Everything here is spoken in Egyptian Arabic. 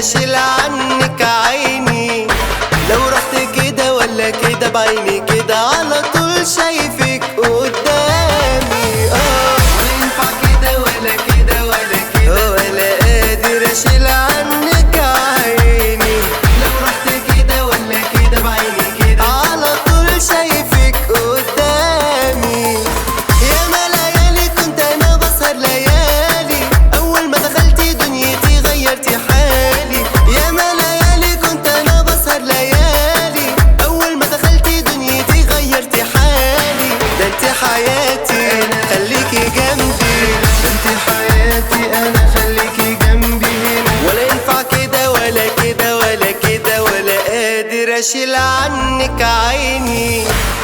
اشيل عنك عيني لو رحت كده ولا كده بعيني كده على طول شايفك قدامي اه ولا ينفع كده ولا كده ولا كده ولا قادر اشيل عنك عيني لو رحت كده ولا كده بعيني كده على طول شايفك قدامي يا ما ليالي كنت انا بسهر ليالي اول ما دخلتي دنيتي غيرتي حالي يا ما ليالي كنت انا بسهر ليالي اول ما دخلتي دنيتي غيرتي حالي ده انت حياتي خليكي جنبي ده انت حياتي انا خليكي جنبي هنا ولا ينفع كده ولا كده ولا كده ولا قادر اشيل عنك عيني